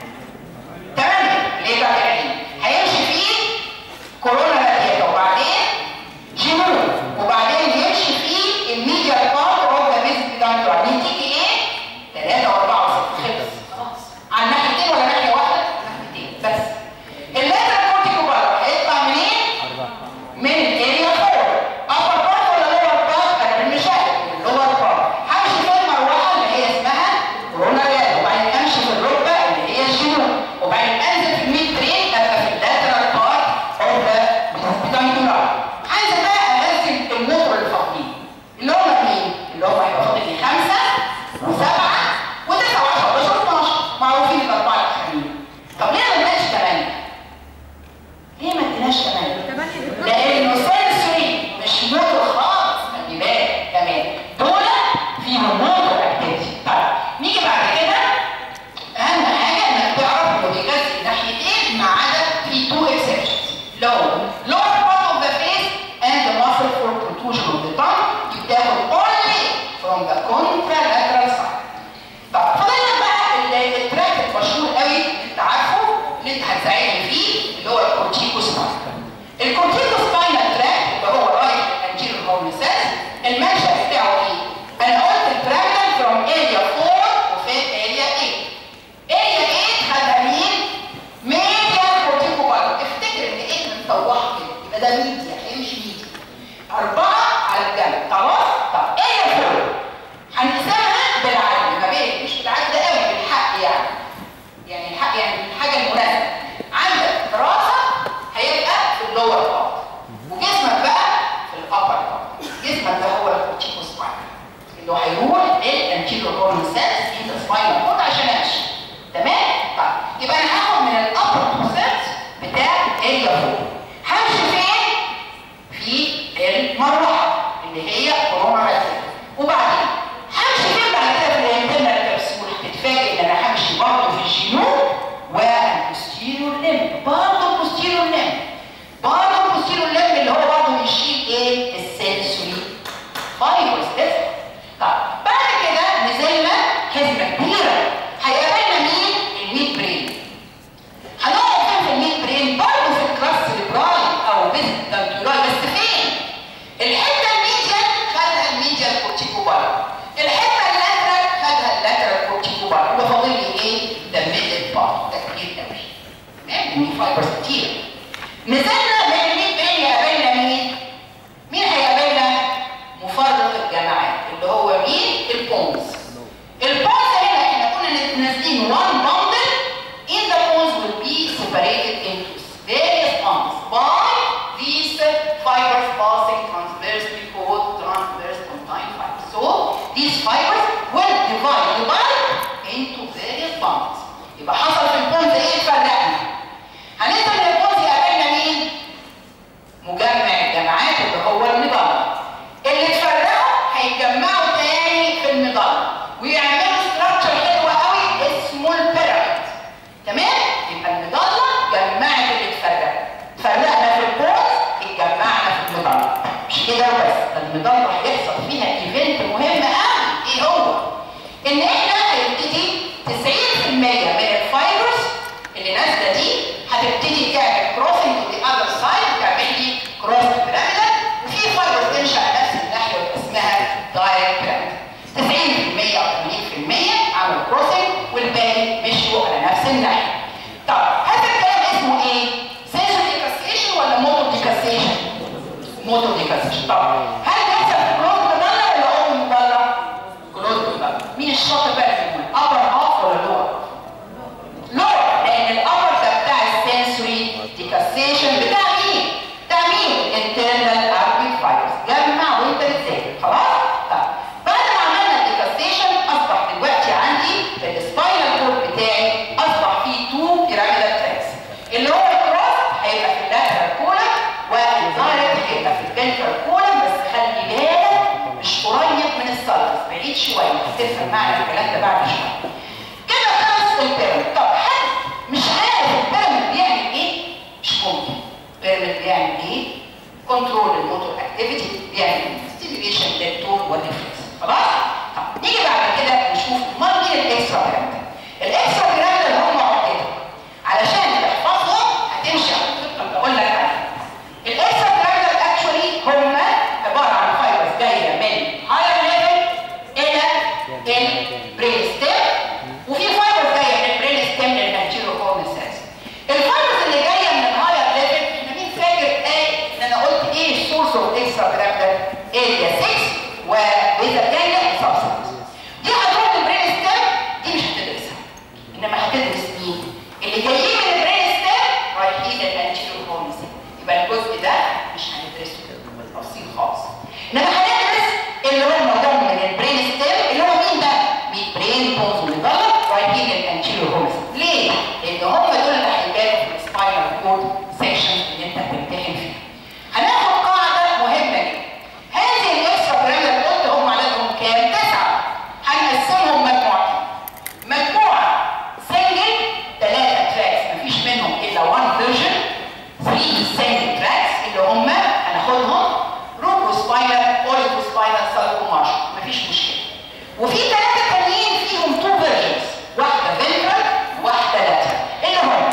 تمانية اللي هي بتاعت العين هيمشي فيه كورونا رادياتا وبعدين جنون وبعدين يمشي فيه الميديا بارت اوف ذا بيزك بتاعته نديكي ايه؟ 3 و4 و6 خلص خلاص على الناحيتين ولا ناحيه واحده؟ ناحيتين بس اللاترال كورتيكو بارت هيطلع منين؟ من الاريا 4 ابر بارت ولا لور بارت؟ انا بالمشاهد اللور بارت همشي في المروحه اللي هي اسمها كورونا رادياتا وبعدين امشي في الركبه اللي هي الجنون وبعدين انزل في الميد برين ابقى في اللاترال بارت اوف ذا بيتانكولار عايزه بقى انزل الموتور الفقري اللي هم مين؟ اللي هم هيبقى فاضل لي خمسه وسبعه وتسعه و10 و11 و12 معروفين الاربعه الاخرين طب ليه ما اديناش ثمانيه؟ ليه ما اديناش ثمانيه؟ لانه سنسوري مش موتور خالص خلي بالك تمام دول فيهم موتور اكتيفيتي طيب نيجي بعد كده اهم حاجه انك تعرف انه بيغذي الناحيتين ما عدا في تو اكسبشنز لو lower part of the face and the muscle for protrusion of the tongue يتاخد only from the contralateral side طب فضلنا بقى ال- التراك المشهور قوي اللي انت عارفه اللي انت هتساعدني فيه اللي هو الكورتيكو سباين الكورتيكو سباينال تراك اللي هو رايت انتيريور هورنسات المنشأ بتاعه ايه؟ انا قلت البرامنال from area 4 وفين area 8 area 8 خدها مين؟ ميديا كورتيكو بارت افتكر ان 8 متطوحه كده يبقى ده ميديا هيمشي ميديا أربعة على الجنب خلاص؟ طب area 4 هنقسمها بالعدل ما بين مش بالعدل قوي بالحق يعني يعني الحق يعني الحاجه المناسبه عندك راسك هيبقى في اللور بارت وجسمك بقى في الابر بارت جسمك ده هو الكورتيكو سباين اللي هيروح للانتيريور هورن سيلز ان ذا سباينال كورد عشان امشي تمام طيب يبقى انا هاخد من الابر سيلز بتاع اريا 4 همشي فين في المروحه اللي هي في فايبرز كتير نزلنا من الميد برين قابلنا مين؟ مين هيقابلنا؟ مفرق الجماعات اللي هو مين؟ البونز البونز هنا احنا كنا نازلين one bundle in the bones will be separated into various bonds by these fibers passing transversely called transverse contained fibers. So these fibers will divide divide into various bonds. يبقى حصل في البونز ايه فرقنا؟ هننزل من البونز يقابلنا مين؟ مجمع الجماعات اللي هو المضلة اللي اتفرقوا هيتجمعوا تاني في المضلة ويعملوا ستراكشر حلوة قوي اسمه البيراميد تمام؟ يبقى المضلة جمعت اللي اتفرقوا اتفرقنا في البونز اتجمعنا في المضلة مش كده وبس ده المضلة هيحصل فيها ايفنت مهم قوي ايه هو؟ ان احنا هنبتدي 90% من الفايبرز اللي نازله دي هتبتدي تعمل كروسنج تو ذا اذر سايد تعمل لي كروس بيراميدال وفي فايبرز تمشي على نفس الناحيه ويبقى اسمها دايركت بيراميدال 90% او 80% عملوا كروسنج والباقي مشوا على نفس الناحيه. طب هذا الكلام اسمه ايه؟ سنسور ديكاسيشن ولا موتور ديكاسيشن؟ موتور ديكاسيشن طب هل بيحصل في كروس مضله ولا اوم مضله؟ كروس مضله مين الشاطر بقى فيهم؟ ابر هاف ولا لور؟ لور لان الابر ده بتاع السنسوري ديكاسيشن بتاع مين؟ بتاع مين؟ internal artery fibers جمع وانت بتذاكر خلاص؟ طب بعد ما عملنا الديكاسيشن اصبح دلوقتي عندي في السباينال كورد بتاعي اصبح فيه تو بيراميدال تراكس اللي هو الكروس هيبقى في اللاترال كولم والدايركت هيبقى في الفنترال كولم بس خلي بالك مش قريب من السلس بعيد شويه هتفهم معنى الكلام ده بعد شويه كده خلص البيراميد طب حد مش عارف البيراميد بيعمل ايه مش ممكن البيراميد بيعمل ايه كنترول الموتور اكتيفيتي بيعمل ستيميوليشن للتون والريفلكس خلاص طب نيجي بعد كده نشوف امال مين الاكسترا بيراميد الاكسترا بيراميد اللي هم عقدتهم علشان تحفظهم هتمشي على الخطه اللي بقول لك عليها الاكسترا بيراميد اكشولي هم عباره عن فايبرز جايه من هاير ليفل الى البرين ستيم وفي فايبرز جايه من البرين ستيم للانتيريور هورن سيلز الفايبرز اللي جايه من الهاير ليفل احنا مين فاكر ايه ان انا قلت ايه السورس اوف اكسترا بيراميد اريا 6 وبيتا جايه سبستانس دي هتروح للبرين ستيم دي مش هتدرسها انما هتدرس مين اللي جايين من البرين ستيم رايحين للانتيريور هورن سيل يبقى الجزء ده مش هندرسه بالتفصيل خالص انما هندرس اللي هم جم من البرين ستيم اللي هو مين ده؟ مين برين بونز وميدالر رايحين للانتيريور هورن سيل ليه؟ لان هم دول اللي هيبانوا في السباينال كورد سيكشن اللي انت بتمتحن فيها هناخد قاعده مهمه جدا هذه الاكسترا بيراميدال قلت هم عددهم كام؟ تسعه هنقسمهم مجموعتين مجموعه سنجل ثلاثه تراكس مفيش منهم الا وان فيرجن 3 سنجل تراكس اللي هم هناخدهم روبو سباينال اوريكو سباينال سالكو مارش مفيش مشكله وفي ثلاثه تانيين فيهم تو فيرجنز واحده فنترال واحده لاترال اللي هم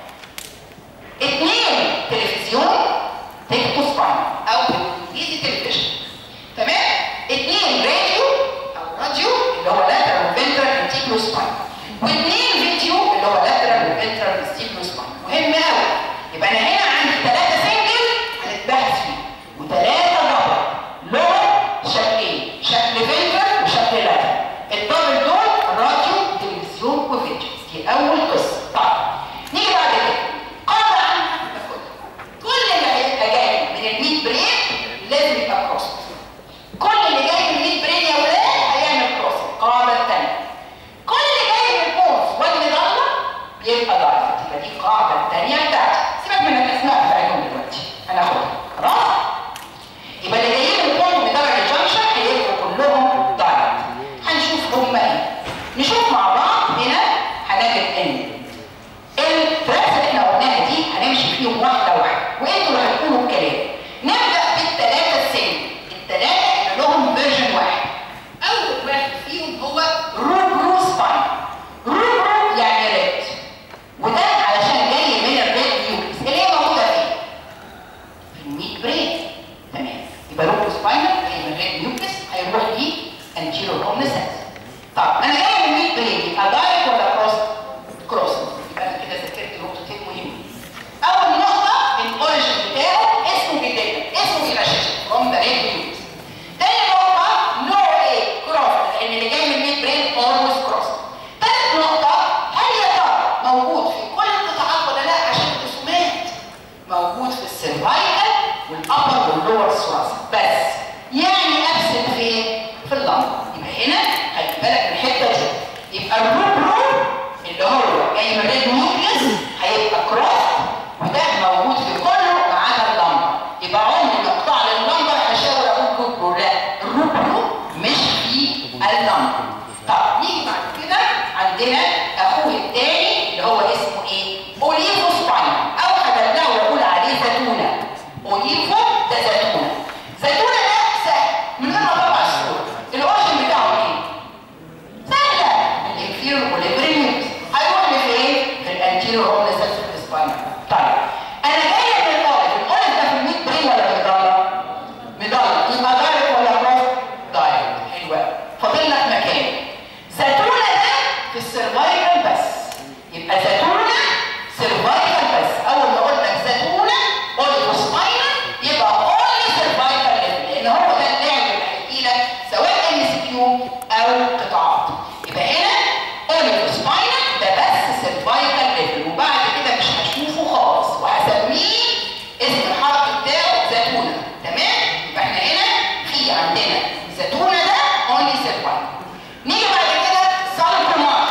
اثنين تلفزيون تكتو سباينال او بالانجليزي تلفزيون تمام اثنين راديو او راديو اللي هو لاترال وفنترال انتيكلو سباينال واثنين فيديو اللي هو لاترال وفنترال انتيكلو سباينال مهم قوي يبقى انا هنا عندي ثلاثه سنجل هنتبحث فيه وثلاثه دبل لون شكلين شكل فنترال وشكل لاترال الدبل دول راديو تلفزيون وفيديو دي اول قصه طيب نيجي بعد كده قاعده عنها ناخدها كل اللي هيبقى جاي من الميد برين لازم يبقى كروس كل اللي جاي من الميد برين يا ولاد هيعمل كروس القاعده الثانيه كل اللي جاي من البونز والمضله بيبقى دايركت يبقى دي القاعده الثانيه بتاعتي سيبك من الاسماء بتاعتهم دلوقتي هناخدها خلاص يبقى اللي جايين من البونز ومضله الجنكشن هيبقوا كلهم دايركت هنشوف هم ايه نشوف مع بعض هنا هنجد ان التراكس اللي احنا قلناها دي هنمشي فيهم واحده واحده وانتوا اللي هتقولوا الكلام نبدا بالثلاثه السن الثلاثه اللي لهم فيرجن واحد اول واحد فيهم هو روبرو سباين روبرو يعني ريد وده علشان جاي من الريد نيوكليس اللي هي موجوده فين؟ في الميد برين تمام يبقى روبرو سباينال جاي من الريد نيوكليس هيروح ليه انتيريور هومنسنس طب انا جاي من الميد برين يبقى دايركت ولا كروس؟ كروس يبقى انا كده ذاكرت نقطتين مهمين طب نيجي بعد كده عندنا اخوه الثاني اللي هو اسمه ايه اوليفو سباين او هدلعه واقول عليه زيتونه اوليفو ده زيتونه زيتونه ده سهل من غير ما اطلع الصوره الاورجن بتاعه ايه سهله الانفيرور والابريميوس هيروح لفين في الانتيريور هوم سيستم سباين طيب انا جايه من الاولد الاولد ده في الميد برين ولا مدلع مدلع يبقى دايركت ولا كروس دايركت حلو قوي فاضل لك مكان زيتونه ده في السرفايفل بس يبقى زيتونه سرفايفل بس اول ما اقول لك زيتونه اوليفو سباينال يبقى اونلي سرفايفل لان هو ده اللعب اللي هيجي لك سواء ام سي كيو او قطاعات يبقى هنا اوليفو سباينال ده بس سرفايفل ليفل وبعد كده مش هشوفه خالص وهسميه اسم الحرف بتاعه زيتونه تمام يبقى احنا هنا في عندنا زيتونه ده اونلي سرفايفل نيجي بعد كده سالكو مارش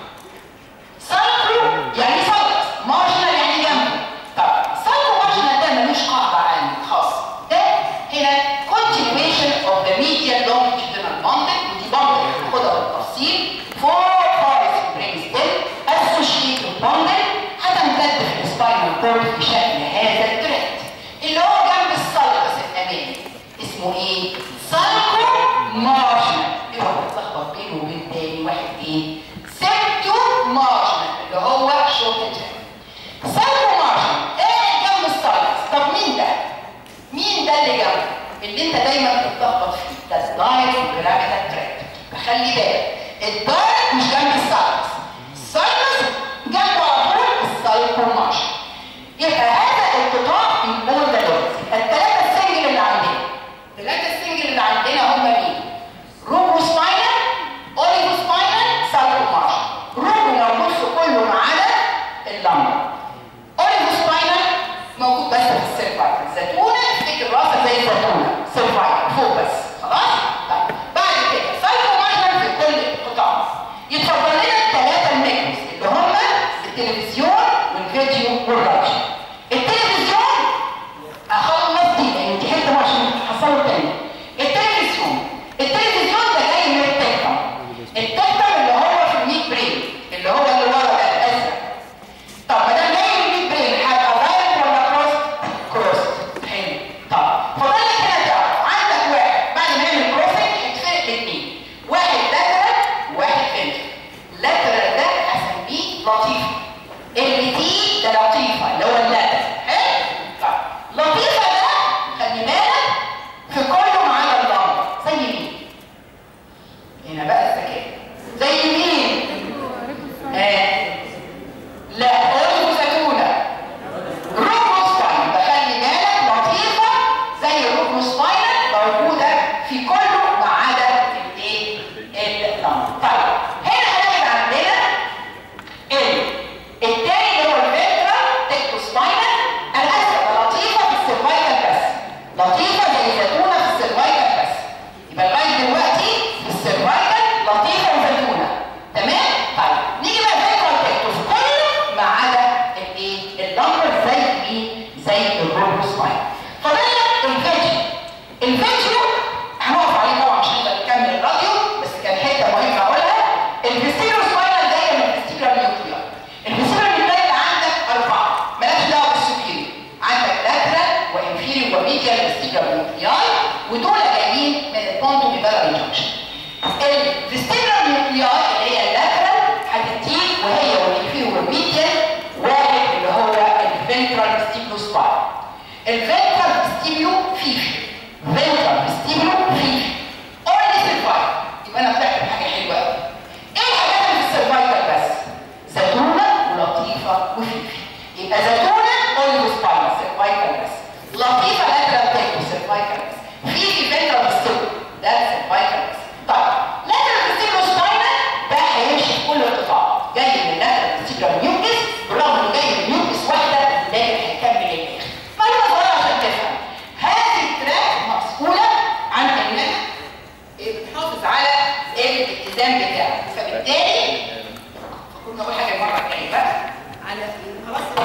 سالكو يعني سالك مارشنال يعني جنبه طب سالكو مارشنال ده ملوش قاعده عام خاص ده هنا continuation of the medial longitudinal bundle ودي bundle هناخدها بالتفصيل four parts brain stem associated bundle هتمتد في السباينال كورد في شكل هذا التريد اللي هو جنب السالكس الامامي اسمه ايه؟ سالكو مارشنال اوعى تتلخبط بينه وبين تاني واحد ايه؟ سيبتو مارشنال اللي هو شورت تيرم سالكو مارشنال ايه جنب السالكس طب مين ده؟ مين ده اللي جنبه؟ اللي انت دايما بتتلخبط فيه ده الدايركت والجرافيتال تريد فخلي بالك الدايركت مش جنب السالكس السالكس جنبه على طول السالكو مارشنال يبقى هذا القطاع بنقول ده دول الثلاثه السنجل اللي عندنا الثلاثه السنجل اللي عندنا هم مين؟ روبو سباينال اوليفو سباينال سالكو مارشنال روبو موجود في كله ما عدا اللمبر اوليفو سباينال موجود بس في السيرفايكل زيتونه افتكر راسك زي الزيتونه سيرفايكل فوق بس خلاص؟ طيب بعد كده سالكو مارشنال في كل القطاع يتفضل لنا الثلاثه الميكروز اللي هم التلفزيون والفيديو والراديو التلفزيون اخلص دي لان دي حته عشان تحصلوا تاني التلفزيون التلفزيون ده جاي من التكتم التكتم اللي هو في الميد برين اللي هو اللي ورا ده الازرق طب ما دام جاي من الميد برين هيبقى دايركت ولا كروس كروس حلو طب فاضل لك هنا تعرف عندك واحد بعد ما يعمل كروسنج هيتفرق لاثنين واحد لاترال وواحد فينتر لاترال ده هسميه لطيفه اللي دي ده لطيفه اللي هو اللاترال حلو طب لطيفه ده خلي بالك في كله ما عدا اللمبه زي مين؟ هنا بقى الذكاء زي مين؟ آه. لا اوليفو زيتونه روكو سباين بخلي بالك لطيفه زي الروكو سباين موجوده في كله ما عدا الايه؟ اللمبه طيب هنا هنجد عندنا ال التاني اللي هو الفيترا تكتو سباينال انا اسف ده لطيفه في السيرفايكال بس لطيفه زي زيتونه في السيرفايكال بس يبقى لغايه دلوقتي في السيرفايكال لطيفه وزيتونه تمام طيب نيجي بقى فيترا تكتو في كله ما عدا الايه اللمبر زي مين زي الروبو سباين فاضل لك الفيديو الفيديو هنقف عليه طبعا عشان نقدر نكمل الراديو بس كان حته مهمه اقولها الفيستيرو سباينال جايه من الفيستيرو نيوكليار الفيستيرو نيوكليار عندك اربعه مالكش دعوه بالسوبيريور عندك لاترال وانفيريور وميديال فيستيرو نيوكليار ودول جايين من البونتو بيبالاري جانكشن الفيستيرو نيوكليار اللي هي اللاترال هتديك وهي والانفيريور والميديال واحد اللي هو الفنترال فيستيبلو سباين الفنترال فيستيبلو فيفي فنترال فيستيبلو فيفي اونلي سيرفايف يبقى انا طلعت بحاجه حلوه قوي ايه الحاجات اللي في السيرفايكال بس زيتونه ولطيفه وفيفي يبقى زيتونه اونلي سباين سيرفايكال بس لطيفه لاترال تاكو سيرفايكال بس فيفي فنترال فيستيبلو ده سيرفايكال بس طيب لاترال فيستيبلو سباين ده هيمشي في كل القطاع جاي من لاترال فيستيبلو نيوكليس بالرغم انه جاي من نيوكليس واحده لكن هيكمل الاخر معلومه صغيره عشان تفهم هذه التراك مسؤوله عن انها بتحافظ على الاتزان بتاعه فبالتالي كنا اول حاجه المره الجايه بقى على خلاص